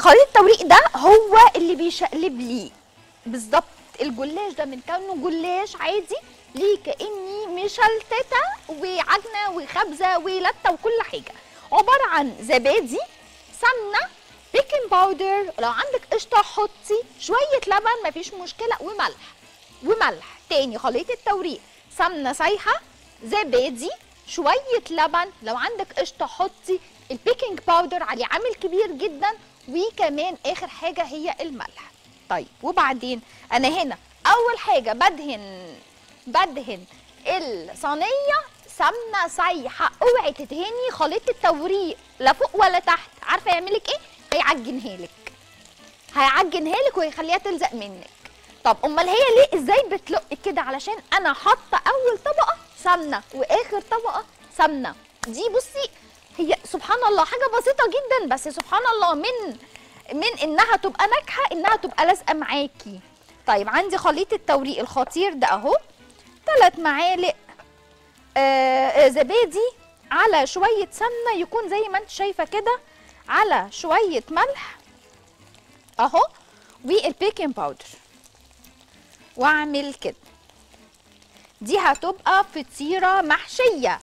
خليط التوريق ده هو اللي بيشقلب لي بالظبط الجلاش ده من كونه جلاش عادي ليه كاني مشلتته وعجنه وخبزه ولته وكل حاجه عباره عن زبادي سمنه بيكنج باودر لو عندك قشطه حطي شويه لبن مفيش مشكله وملح وملح تاني خليط التوريق سمنه سايحه زبادي شويه لبن لو عندك قشطه حطي البيكنج باودر عليه عامل كبير جدا وكمان اخر حاجه هي الملح طيب وبعدين انا هنا اول حاجه بدهن بدهن الصينيه سمنه سايحه اوعي تدهني خليط التوريق لا فوق ولا تحت عارفه يعملك ايه هيعجنها لك هيعجنها لك ويخليها تلزق منك طب امال هي ليه ازاي بتلق كده علشان انا حاطه اول طبقه سمنه واخر طبقه سمنه دي بصي هي سبحان الله حاجه بسيطه جدا بس سبحان الله من من انها تبقى ناجحه انها تبقى لازقه معاكي طيب عندي خليط التوريق الخطير ده اهو ثلاث معالق آه آه، زبادي على شويه سمنه يكون زي ما انت شايفه كده على شويه ملح اهو والبيكنج باودر واعمل كده دي هتبقى فطيره محشيه